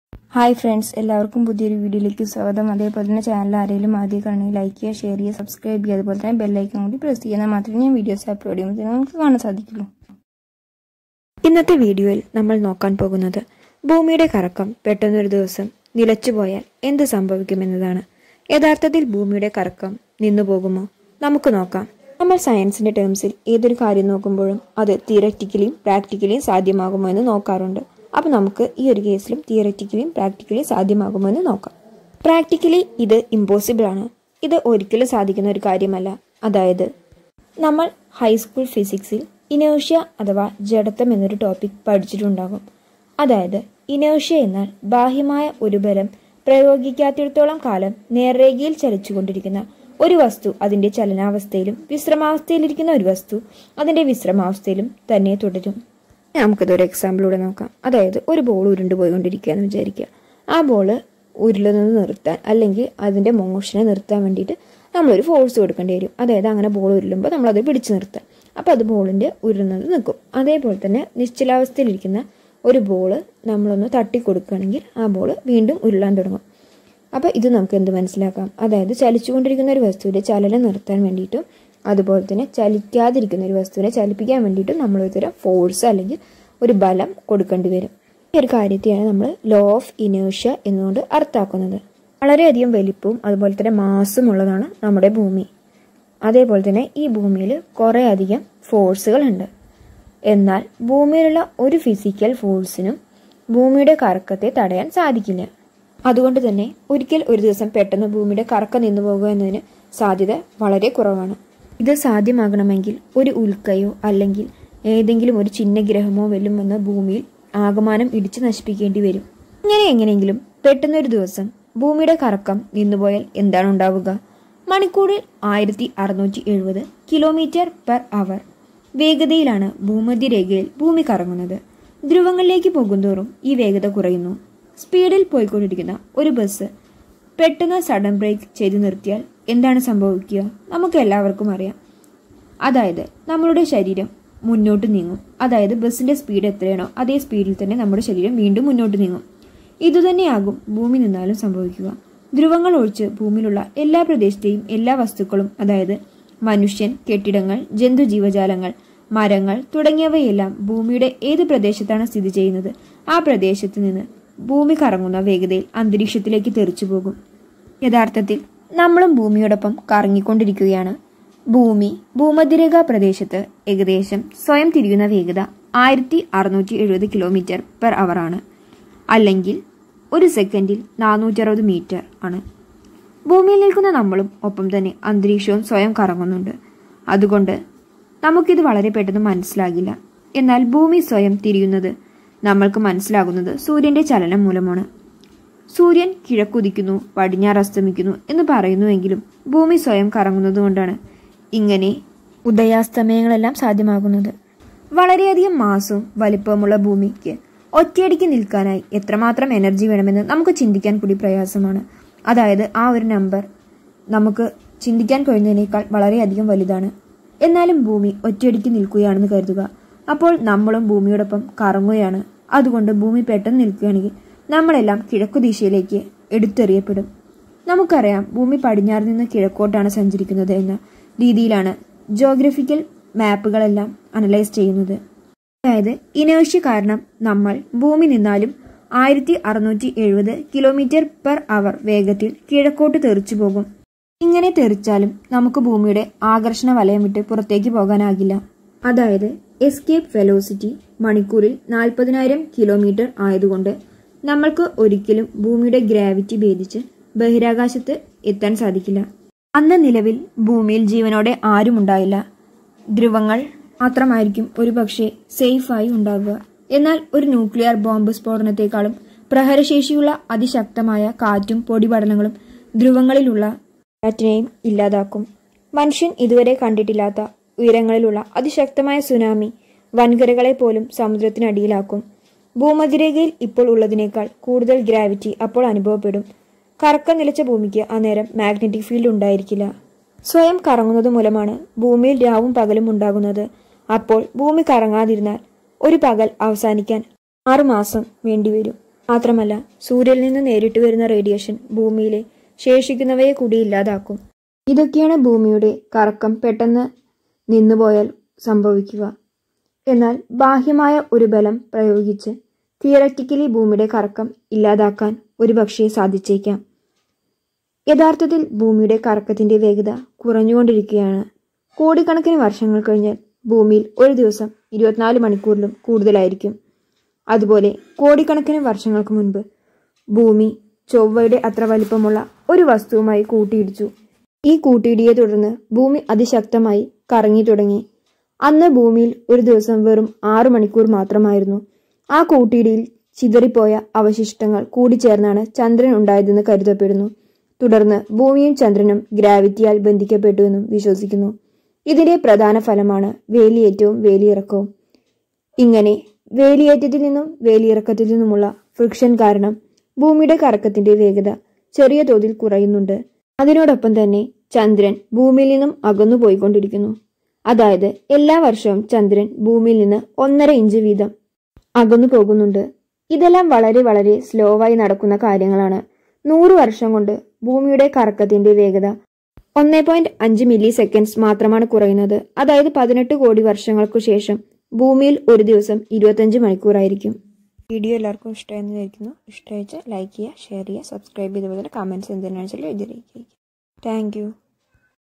hi friends എല്ലാവർക്കും പുതിയൊരു വീഡിയോയിലേക്ക് സ്വാഗതം അതേപോലെ തന്നെ ചാനൽ ആരെങ്കിലും ആദ്യം കാണുകയും ലൈക്ക് ചെയ്യുക ഷെയർ ചെയ്യുക സബ്സ്ക്രൈബ് ചെയ്യുക അതുപോലെ തന്നെ ബെല്ലൈക്കൺ കൂടി പ്രസ് ചെയ്താൽ മാത്രമേ ഞാൻ വീഡിയോസ് അപ്ലോഡ് ചെയ്യുമ്പോൾ നമുക്ക് കാണാൻ സാധിക്കുള്ളൂ ഇന്നത്തെ വീഡിയോയിൽ നമ്മൾ നോക്കാൻ പോകുന്നത് ഭൂമിയുടെ കറക്കം പെട്ടെന്നൊരു ദിവസം നിലച്ചുപോയാൽ എന്ത് സംഭവിക്കുമെന്നതാണ് യഥാർത്ഥത്തിൽ ഭൂമിയുടെ കറക്കം നിന്നു പോകുമോ നമുക്ക് നോക്കാം നമ്മൾ സയൻസിന്റെ ടേംസിൽ ഏതൊരു കാര്യം നോക്കുമ്പോഴും അത് തിയററ്റിക്കലിയും പ്രാക്ടിക്കലിയും സാധ്യമാകുമോ എന്ന് നോക്കാറുണ്ട് അപ്പോൾ നമുക്ക് ഈ ഒരു കേസിലും തിയററ്റിക്കലിയും പ്രാക്ടിക്കലിയും സാധ്യമാകുമോ എന്ന് നോക്കാം പ്രാക്ടിക്കലി ഇത് ഇമ്പോസിബിൾ ആണ് ഇത് ഒരിക്കലും സാധിക്കുന്ന ഒരു കാര്യമല്ല അതായത് നമ്മൾ ഹൈസ്കൂൾ ഫിസിക്സിൽ ഇനേഷ്യ അഥവാ ജഡത്വം എന്നൊരു ടോപ്പിക് പഠിച്ചിട്ടുണ്ടാകും അതായത് ഇനേഷ്യ എന്നാൽ ബാഹ്യമായ ഒരു ബലം പ്രയോഗിക്കാത്തിടത്തോളം കാലം നേർരേഖയിൽ ചലിച്ചുകൊണ്ടിരിക്കുന്ന ഒരു വസ്തു അതിന്റെ ചലനാവസ്ഥയിലും വിശ്രമാവസ്ഥയിലിരിക്കുന്ന ഒരു വസ്തു അതിന്റെ വിശ്രമാവസ്ഥയിലും തന്നെ തുടരും നമുക്കിതൊരു എക്സാമ്പിളൂടെ നോക്കാം അതായത് ഒരു ബോൾ ഉരുണ്ടു പോയിക്കൊണ്ടിരിക്കുകയെന്ന് വിചാരിക്കുക ആ ബോൾ ഉരുളുന്നത് നിർത്താൻ അല്ലെങ്കിൽ അതിന്റെ മോഷനെ നിർത്താൻ വേണ്ടിയിട്ട് നമ്മളൊരു ഫോഴ്സ് കൊടുക്കേണ്ടി വരും അതായത് അങ്ങനെ ബോൾ ഉരുളുമ്പോൾ നമ്മളത് പിടിച്ചു നിർത്താം അപ്പോൾ അത് ബോളിന്റെ ഉരുളുന്നത് നിൽക്കും അതേപോലെ തന്നെ നിശ്ചലാവസ്ഥയിലിരിക്കുന്ന ഒരു ബോൾ നമ്മളൊന്ന് തട്ടി കൊടുക്കുകയാണെങ്കിൽ ആ ബോൾ വീണ്ടും ഉരുളാൻ തുടങ്ങും അപ്പോൾ ഇത് നമുക്ക് എന്ത് മനസ്സിലാക്കാം അതായത് ചലിച്ചുകൊണ്ടിരിക്കുന്ന ഒരു വസ്തുവിന്റെ ചലനം നിർത്താൻ വേണ്ടിയിട്ടും അതുപോലെ തന്നെ ചലിക്കാതിരിക്കുന്ന ഒരു വസ്തുവിനെ ചലിപ്പിക്കാൻ വേണ്ടിയിട്ടും നമ്മൾ ഒരു തരം ഫോഴ്സ് അല്ലെങ്കിൽ ഒരു ബലം കൊടുക്കേണ്ടി വരും ഈ ഒരു കാര്യത്തെയാണ് നമ്മൾ ലോ ഓഫ് ഇനേഷ്യ എന്നുകൊണ്ട് അർത്ഥാക്കുന്നത് വളരെയധികം വലിപ്പവും അതുപോലെ തന്നെ മാസും ഉള്ളതാണ് നമ്മുടെ ഭൂമി അതേപോലെ തന്നെ ഈ ഭൂമിയിൽ കുറേ അധികം ഫോഴ്സുകൾ ഉണ്ട് എന്നാൽ ഭൂമിയിലുള്ള ഒരു ഫിസിക്കൽ ഫോഴ്സിനും ഭൂമിയുടെ കറക്കത്തെ തടയാൻ സാധിക്കില്ല അതുകൊണ്ട് തന്നെ ഒരിക്കൽ ഒരു ദിവസം പെട്ടെന്ന് ഭൂമിയുടെ കറക്കം നിന്നു പോകുക എന്നതിന് സാധ്യത വളരെ കുറവാണ് ഇത് സാധ്യമാകണമെങ്കിൽ ഒരു ഉൽക്കയോ അല്ലെങ്കിൽ ഏതെങ്കിലും ഒരു ചിഹ്നഗ്രഹമോ വെല്ലും വന്ന് ഭൂമിയിൽ ആകമാനം ഇടിച്ചു നശിപ്പിക്കേണ്ടി വരും ഇങ്ങനെ എങ്ങനെയെങ്കിലും പെട്ടെന്നൊരു ദിവസം ഭൂമിയുടെ കറക്കം നിന്നുപോയാൽ എന്താണ് ഉണ്ടാവുക മണിക്കൂറിൽ ആയിരത്തി അറുന്നൂറ്റി എഴുപത് കിലോമീറ്റർ പെർ അവർ വേഗതയിലാണ് ഭൂമധ്യരേഖയിൽ ഭൂമി കറങ്ങുന്നത് ധ്രുവങ്ങളിലേക്ക് പോകുന്തോറും ഈ വേഗത കുറയുന്നു സ്പീഡിൽ പോയിക്കൊണ്ടിരിക്കുന്ന ഒരു ബസ് പെട്ടെന്ന് സഡൻ ബ്രേക്ക് ചെയ്ത് നിർത്തിയാൽ എന്താണ് സംഭവിക്കുക നമുക്ക് എല്ലാവർക്കും അറിയാം അതായത് നമ്മളുടെ ശരീരം മുന്നോട്ട് നീങ്ങും അതായത് ബസ്സിന്റെ സ്പീഡ് എത്രയാണോ അതേ സ്പീഡിൽ തന്നെ നമ്മുടെ ശരീരം വീണ്ടും മുന്നോട്ട് നീങ്ങും ഇതുതന്നെയാകും ഭൂമി നിന്നാലും സംഭവിക്കുക ധ്രുവങ്ങൾ ഒഴിച്ച് ഭൂമിയിലുള്ള എല്ലാ പ്രദേശത്തെയും എല്ലാ വസ്തുക്കളും അതായത് മനുഷ്യൻ കെട്ടിടങ്ങൾ ജന്തുജീവജാലങ്ങൾ മരങ്ങൾ തുടങ്ങിയവയെല്ലാം ഭൂമിയുടെ ഏത് പ്രദേശത്താണ് സ്ഥിതി ചെയ്യുന്നത് ആ പ്രദേശത്ത് നിന്ന് ഭൂമി കറങ്ങുന്ന വേഗതയിൽ അന്തരീക്ഷത്തിലേക്ക് തെറിച്ചു പോകും യഥാർത്ഥത്തിൽ നമ്മളും ഭൂമിയോടൊപ്പം കറങ്ങിക്കൊണ്ടിരിക്കുകയാണ് ഭൂമി ഭൂമധ്യരേഖാ പ്രദേശത്ത് ഏകദേശം സ്വയം തിരിയുന്ന വേഗത ആയിരത്തി അറുന്നൂറ്റി എഴുപത് കിലോമീറ്റർ പെർ അവർ ആണ് അല്ലെങ്കിൽ ഒരു സെക്കൻഡിൽ നാനൂറ്റി അറുപത് മീറ്റർ ആണ് ഭൂമിയിൽ നിൽക്കുന്ന നമ്മളും ഒപ്പം തന്നെ അന്തരീക്ഷവും സ്വയം കറങ്ങുന്നുണ്ട് അതുകൊണ്ട് നമുക്കിത് വളരെ പെട്ടെന്ന് മനസ്സിലാകില്ല എന്നാൽ ഭൂമി സ്വയം തിരിയുന്നത് നമ്മൾക്ക് മനസ്സിലാകുന്നത് സൂര്യന്റെ ചലനം മൂലമാണ് സൂര്യൻ കിഴക്കുദിക്കുന്നു പടിഞ്ഞാറ് അസ്തമിക്കുന്നു എന്ന് പറയുന്നുവെങ്കിലും ഭൂമി സ്വയം കറങ്ങുന്നതുകൊണ്ടാണ് ഇങ്ങനെ ഉദയാസ്തമയങ്ങളെല്ലാം സാധ്യമാകുന്നത് വളരെയധികം മാസവും വലിപ്പവുമുള്ള ഭൂമിക്ക് ഒറ്റയടിക്ക് നിൽക്കാനായി എത്രമാത്രം എനർജി വേണമെന്ന് നമുക്ക് ചിന്തിക്കാൻ കൂടി പ്രയാസമാണ് അതായത് ആ ഒരു നമ്പർ നമുക്ക് ചിന്തിക്കാൻ കഴിയുന്നതിനേക്കാൾ വളരെയധികം വലുതാണ് എന്നാലും ഭൂമി ഒറ്റയടിക്ക് നിൽക്കുകയാണെന്ന് കരുതുക അപ്പോൾ നമ്മളും ഭൂമിയോടൊപ്പം കറങ്ങുകയാണ് അതുകൊണ്ട് ഭൂമി പെട്ടെന്ന് നിൽക്കുകയാണെങ്കിൽ നമ്മളെല്ലാം കിഴക്കു ദിശയിലേക്ക് എടുത്തെറിയപ്പെടും നമുക്കറിയാം ഭൂമി പടിഞ്ഞാറ് നിന്ന് കിഴക്കോട്ടാണ് സഞ്ചരിക്കുന്നത് എന്ന രീതിയിലാണ് ജോഗ്രഫിക്കൽ മാപ്പുകളെല്ലാം അനലൈസ് ചെയ്യുന്നത് അതായത് ഇനേഷ്യ കാരണം നമ്മൾ ഭൂമി നിന്നാലും ആയിരത്തി അറുന്നൂറ്റി എഴുപത് കിലോമീറ്റർ പെർ അവർ വേഗത്തിൽ കിഴക്കോട്ട് തെറിച്ചു പോകും ഇങ്ങനെ തെറിച്ചാലും നമുക്ക് ഭൂമിയുടെ ആകർഷണ വലയം വിട്ട് പുറത്തേക്ക് പോകാനാകില്ല അതായത് എസ്കേപ്പ് വെലോസിറ്റി മണിക്കൂറിൽ നാൽപ്പതിനായിരം കിലോമീറ്റർ ആയതുകൊണ്ട് നമ്മൾക്ക് ഒരിക്കലും ഭൂമിയുടെ ഗ്രാവിറ്റി ഭേദിച്ച് ബഹിരാകാശത്ത് എത്താൻ സാധിക്കില്ല അന്ന് നിലവിൽ ഭൂമിയിൽ ജീവനോടെ ആരും ഉണ്ടായില്ല ധ്രുവങ്ങൾ മാത്രമായിരിക്കും ഒരുപക്ഷെ സേഫായി ഉണ്ടാകുക എന്നാൽ ഒരു ന്യൂക്ലിയർ ബോംബ് സ്ഫോടനത്തെക്കാളും പ്രഹരശേഷിയുള്ള അതിശക്തമായ കാറ്റും പൊടിപടലങ്ങളും ധ്രുവങ്ങളിലുള്ള കാറ്റിനെയും ഇല്ലാതാക്കും മനുഷ്യൻ ഇതുവരെ കണ്ടിട്ടില്ലാത്ത ഉയരങ്ങളിലുള്ള അതിശക്തമായ സുനാമി വൻകരകളെ പോലും സമുദ്രത്തിനടിയിലാക്കും ഭൂമധ്യരേഖയിൽ ഇപ്പോൾ ഉള്ളതിനേക്കാൾ കൂടുതൽ ഗ്രാവിറ്റി അപ്പോൾ അനുഭവപ്പെടും കറക്കം നിലച്ച ഭൂമിക്ക് അന്നേരം മാഗ്നറ്റിക് ഫീൽഡ് ഉണ്ടായിരിക്കില്ല സ്വയം കറങ്ങുന്നത് മൂലമാണ് ഭൂമിയിൽ രാവും പകലും ഉണ്ടാകുന്നത് അപ്പോൾ ഭൂമി കറങ്ങാതിരുന്നാൽ ഒരു പകൽ അവസാനിക്കാൻ ആറുമാസം വേണ്ടിവരും മാത്രമല്ല സൂര്യനിൽ നിന്ന് നേരിട്ട് വരുന്ന റേഡിയേഷൻ ഭൂമിയിലെ ശേഷിക്കുന്നവയെ കൂടി ഇല്ലാതാക്കും ഇതൊക്കെയാണ് ഭൂമിയുടെ കറക്കം പെട്ടെന്ന് നിന്നുപോയാൽ സംഭവിക്കുക എന്നാൽ ബാഹ്യമായ ഒരു ബലം പ്രയോഗിച്ച് തിയററ്റിക്കലി ഭൂമിയുടെ കറക്കം ഇല്ലാതാക്കാൻ ഒരുപക്ഷെ സാധിച്ചേക്കാം യഥാർത്ഥത്തിൽ ഭൂമിയുടെ കറക്കത്തിന്റെ വേഗത കുറഞ്ഞുകൊണ്ടിരിക്കുകയാണ് കോടിക്കണക്കിന് വർഷങ്ങൾ കഴിഞ്ഞാൽ ഭൂമിയിൽ ഒരു ദിവസം ഇരുപത്തിനാല് മണിക്കൂറിലും കൂടുതലായിരിക്കും അതുപോലെ കോടിക്കണക്കിന് വർഷങ്ങൾക്ക് മുൻപ് ഭൂമി ചൊവ്വയുടെ അത്ര വലിപ്പമുള്ള ഒരു വസ്തുവുമായി കൂട്ടിയിടിച്ചു ഈ കൂട്ടിയിടിയെ തുടർന്ന് ഭൂമി അതിശക്തമായി കറങ്ങി തുടങ്ങി അന്ന് ഭൂമിയിൽ ഒരു ദിവസം വെറും ആറു മണിക്കൂർ മാത്രമായിരുന്നു ആ കൂട്ടിയിടിയിൽ ചിതറിപ്പോയ അവശിഷ്ടങ്ങൾ കൂടിച്ചേർന്നാണ് ചന്ദ്രൻ ഉണ്ടായതെന്ന് കരുതപ്പെടുന്നു തുടർന്ന് ഭൂമിയും ചന്ദ്രനും ഗ്രാവിറ്റിയാൽ ബന്ധിക്കപ്പെട്ടുവെന്നും വിശ്വസിക്കുന്നു ഇതിന്റെ പ്രധാന ഫലമാണ് വേലിയേറ്റവും വേലിയിറക്കവും ഇങ്ങനെ വേലിയേറ്റത്തിൽ നിന്നും വേലിയിറക്കത്തിൽ നിന്നുമുള്ള ഫ്രിക്ഷൻ കാരണം ഭൂമിയുടെ കറക്കത്തിന്റെ വേഗത ചെറിയ തോതിൽ കുറയുന്നുണ്ട് അതിനോടൊപ്പം തന്നെ ചന്ദ്രൻ ഭൂമിയിൽ നിന്നും അകന്നു പോയിക്കൊണ്ടിരിക്കുന്നു അതായത് എല്ലാ വർഷവും ചന്ദ്രൻ ഭൂമിയിൽ നിന്ന് ഒന്നര ഇഞ്ച് വീതം അകന്നു പോകുന്നുണ്ട് ഇതെല്ലാം വളരെ വളരെ സ്ലോവായി നടക്കുന്ന കാര്യങ്ങളാണ് നൂറ് വർഷം കൊണ്ട് ഭൂമിയുടെ കറക്കത്തിന്റെ വേഗത ഒന്നേ പോയിന്റ് അഞ്ച് മില്ലി സെക്കൻഡ്സ് മാത്രമാണ് കുറയുന്നത് അതായത് പതിനെട്ട് കോടി വർഷങ്ങൾക്കു ശേഷം ഭൂമിയിൽ ഒരു ദിവസം ഇരുപത്തഞ്ച് മണിക്കൂറായിരിക്കും വീഡിയോ എല്ലാവർക്കും ഇഷ്ടമായെന്ന് വിചാരിക്കുന്നു ഇഷ്ടമായിച്ചാൽ ലൈക്ക് ചെയ്യുക ഷെയർ ചെയ്യുക സബ്സ്ക്രൈബ് ചെയ്തതുപോലെ കമൻറ്റ്സ് എന്തിനാണെന്ന് വെച്ചാൽ എഴുതി താങ്ക് യു